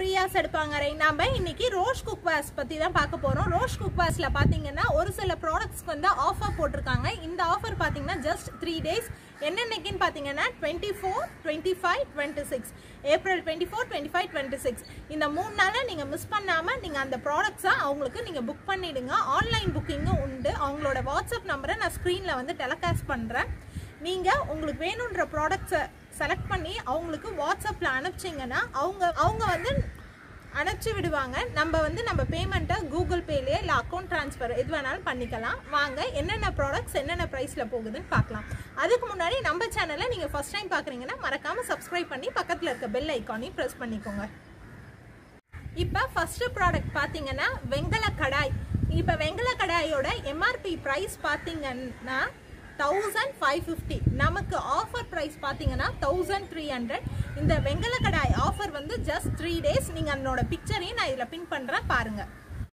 பிரியாஸ் எடுப்பாங்க ரை நாம இன்னைக்கு ரோஷ் குக்வாஸ் பத்தி தான் பார்க்க போறோம் ரோஷ் குக்வாஸ்ல பாத்தீங்கன்னா ஒரு சில ப்ராடக்ட்ஸ்க்கு வந்து ஆஃபர் போட்டிருக்காங்க இந்த ஆஃபர் பாத்தீங்கன்னா ஜஸ்ட் த்ரீ டேஸ் என்னென்னக்கின்னு பாத்தீங்கன்னா twenty four twenty five twenty six April twenty four twenty five twenty six இந்த மூணு நாளை நீங்க மிஸ் பண்ணாம நீங்க அந்த ப்ராடக்ட்ஸை அவங்களுக்கு நீங்க புக் பண்ணிடுங்க ஆன்லைன் புக்கிங்கும் உண்டு அவங்களோட வாட்ஸ்அப் நம்பரை நான் ஸ்க்ரீன்ல வந்து டெலகாஸ்ட் பண்றேன் நீங்க உங்களுக்கு வேணுன்ற ப்ராடக்ட்ஸை செலக்ட் பண்ணி அவங்களுக்கு வாட்ஸ்அப்ல அனுப்பிச்சிங்கன்னா அவங்க அவங்க வந்து அனுப்பிச்சு விடுவாங்க நம்ம வந்து நம்ம பேமெண்ட்டை கூகுள் பேலேயே இல்லை அக்கௌண்ட் ட்ரான்ஸ்ஃபர் எது வேணாலும் பண்ணிக்கலாம் வாங்க என்னென்ன ப்ராடக்ட்ஸ் என்னென்ன ப்ரைஸில் போகுதுன்னு பார்க்கலாம் அதுக்கு முன்னாடி நம்ம சேனலை நீங்கள் ஃபர்ஸ்ட் டைம் பார்க்குறீங்கன்னா மறக்காமல் சப்ஸ்கிரைப் பண்ணி பக்கத்தில் இருக்க பெல் ஐக்கானையும் ப்ரெஸ் பண்ணிக்கோங்க இப்போ ஃபர்ஸ்ட் ப்ராடக்ட் பார்த்தீங்கன்னா வெங்கல கடாய் இப்போ வெங்கல கடாயோட எம்ஆர்பி ப்ரைஸ் பார்த்தீங்கன்னா தௌசண்ட் ஃபைவ் ஃபிஃப்டி நமக்கு ஆஃபர் ப்ரைஸ் பார்த்தீங்கன்னா தௌசண்ட் த்ரீ ஹண்ட்ரட் இந்த வெங்கல கடாய் ஆஃபர் வந்து ஜஸ்ட் த்ரீ டேஸ் நீங்கள் அதனோட பிக்சரையும் நான் இதில் பின் பண்ணுறேன் பாருங்கள்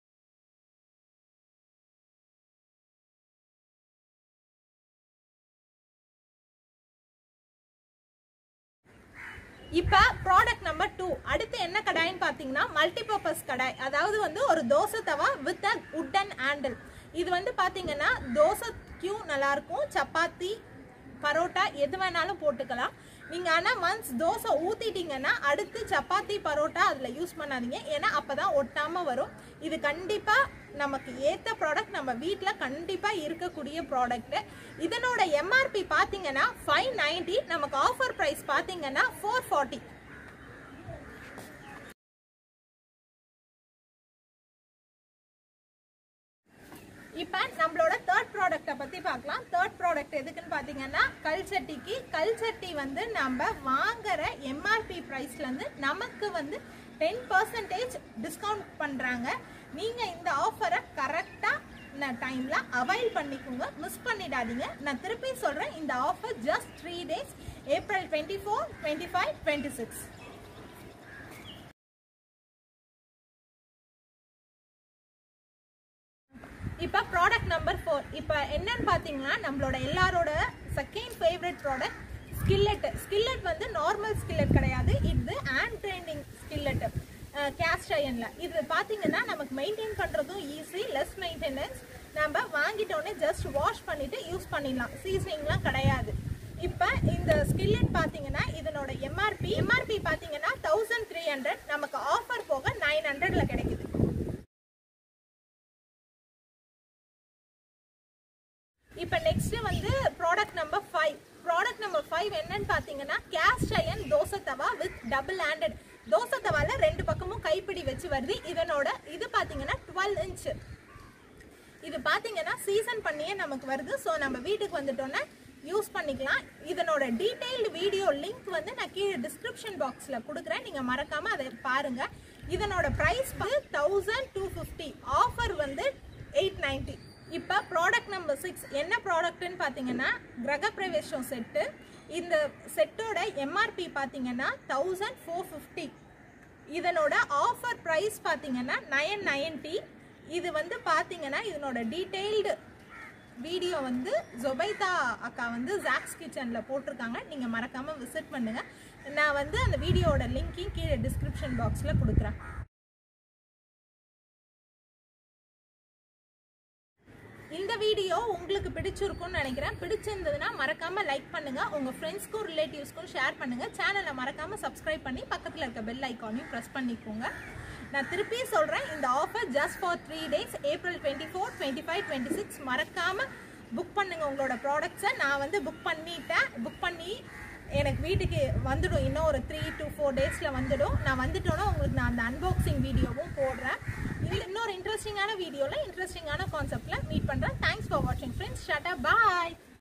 இப்போ ப்ராடக்ட் நம்பர் டூ அடுத்து என்ன கடாய்ன்னு பார்த்தீங்கன்னா மல்டிபர்பஸ் கடாய் அதாவது வந்து ஒரு தோசை தவா வித் அ உட்டன் ஹேண்டில் இது வந்து பார்த்தீங்கன்னா தோசைக்கும் நல்லாயிருக்கும் சப்பாத்தி பரோட்டா எது வேணாலும் போட்டுக்கலாம் நீங்கள் ஆனால் மந்த்ஸ் தோசை ஊற்றிட்டீங்கன்னா அடுத்து சப்பாத்தி பரோட்டா அதில் யூஸ் பண்ணாதீங்க ஏன்னா அப்போ தான் ஒட்டாமல் வரும் இது கண்டிப்பாக நமக்கு ஏற்ற ப்ராடக்ட் நம்ம வீட்டில் கண்டிப்பாக இருக்கக்கூடிய ப்ராடக்ட்டு இதனோட எம்ஆர்பி பார்த்தீங்கன்னா ஃபைவ் நைன்ட்டி நமக்கு ஆஃபர் ப்ரைஸ் பார்த்தீங்கன்னா ஃபோர் ஃபார்ட்டி இப்போ நம்மளோட தேர்ட் ப்ராடக்ட்டை பற்றி பார்க்கலாம் தேர்ட் ப்ராடக்ட் எதுக்குன்னு பார்த்தீங்கன்னா கல் சட்டிக்கு கல் சட்டி வந்து நம்ம வாங்குற எம்ஆர்பி ப்ரைஸ்லேருந்து நமக்கு வந்து டென் பர்சன்டேஜ் டிஸ்கவுண்ட் பண்ணுறாங்க நீங்கள் இந்த ஆஃபரை கரெக்டாக டைமில் அவைல் பண்ணிக்கோங்க மிஸ் பண்ணிடாதீங்க நான் திருப்பி சொல்கிறேன் இந்த offer just three days April twenty four twenty five twenty six இப்போ ப்ராடக்ட் நம்பர் ஃபோர் இப்போ என்னன்னு பார்த்தீங்கன்னா நம்மளோட எல்லாரோட second favourite product skillet skillet வந்து நார்மல் ஸ்கில்லெட் கிடையாது இது ஹேண்ட் கிரைண்டிங் ஸ்கில்லெட் கேஸ்ட் அயனில் இது பார்த்தீங்கன்னா நமக்கு மெயின்டைன் பண்ணுறதும் ஈஸி லெஸ் மெயின்டெனன்ஸ் நம்ம வாங்கிட்டோன்னே ஜஸ்ட் வாஷ் பண்ணிட்டு யூஸ் பண்ணிடலாம் சீசனிங்லாம் கிடையாது இப்போ இந்த ஸ்கில்லெட் பார்த்தீங்கன்னா இதனோட எம்ஆர்பி எம்ஆர்பி பார்த்தீங்கன்னா தௌசண்ட் த்ரீ ஹண்ட்ரட் நமக்கு ஆஃபர் போக நைன் ஹண்ட்ரட்ல கிடைக்குது இப்போ நெக்ஸ்ட் வந்து product number five product number five என்னன்னு பார்த்தீங்கன்னா கேஸ்ட் அயன் தோசை தவா வித் டபுள் ஹேண்டட் தோசை தவால ரெண்டு பக்கமும் கைப்பிடி வச்சு வருது இதனோட இது பார்த்தீங்கன்னா டுவெல் இன்ச் இது பார்த்தீங்கன்னா சீசன் பண்ணியே நமக்கு வருது ஸோ நம்ம வீட்டுக்கு வந்துட்டோன்னே யூஸ் பண்ணிக்கலாம் இதனோட டீடைல்டு வீடியோ லிங்க் வந்து நான் கீழே டிஸ்கிரிப்ஷன் பாக்ஸில் கொடுக்குறேன் நீங்கள் மறக்காமல் அதை பாருங்கள் இதனோட ப்ரைஸ் வந்து தௌசண்ட் டூ ஃபிஃப்டி ஆஃபர் வந்து எயிட் நைன்ட்டி இப்போ ப்ராடக்ட் நம்பர் சிக்ஸ் என்ன ப்ராடக்ட்னு பார்த்தீங்கன்னா கிரகப்பிரவேசம் செட்டு இந்த செட்டோட எம்ஆர்பி பார்த்தீங்கன்னா தௌசண்ட் ஃபோர் ஃபிஃப்டி இதனோட ஆஃபர் ப்ரைஸ் பார்த்தீங்கன்னா நயன் நைன்ட்டி இது வந்து பார்த்தீங்கன்னா இதனோட டீட்டெயில்டு வீடியோ வந்து ஜொபைதா அக்கா வந்து ஜாக்ஸ் கிச்சனில் போட்டிருக்காங்க நீங்கள் மறக்காமல் விசிட் பண்ணுங்கள் நான் வந்து அந்த வீடியோட லிங்க்கையும் கீழே டிஸ்கிரிப்ஷன் பாக்ஸில் கொடுக்குறேன் இந்த வீடியோ உங்களுக்கு பிடிச்சிருக்கும்னு நினைக்கிறேன் பிடிச்சிருந்ததுன்னா மறக்காம லைக் பண்ணுங்க உங்க ஃப்ரெண்ட்ஸ்க்கும் ரிலேட்டிவ்ஸ்க்கும் ஷேர் பண்ணுங்க சேனலை மறக்காம சப்ஸ்கிரைப் பண்ணி பக்கத்தில் இருக்க பெல் ஐக்கானையும் ப்ரெஸ் பண்ணிக்கோங்க நான் திருப்பி சொல்றேன் இந்த offer just for three days April twenty four twenty five twenty six மறக்காம புக் பண்ணுங்க உங்களோட ப்ராடக்ட்ஸை நான் வந்து புக் பண்ணிட்டேன் புக் பண்ணி எனக்கு வீட்டுக்கு வந்துடும் இன்னும் ஒரு த்ரீ டு ஃபோர் டேஸில் வந்துடும் நான் வந்துட்டோன்னா உங்களுக்கு நான் அந்த அன்பாக்சிங் வீடியோவும் போடுறேன் இதில் இன்னொரு இன்ட்ரெஸ்டிங்கான வீடியோவில் இன்ட்ரெஸ்டிங்கான கான்செப்டில் மீட் பண்ணுறேன் தேங்க்ஸ் ஃபார் வாட்சிங் ஃப்ரெண்ட்ஸ் ஷட்டா பாய்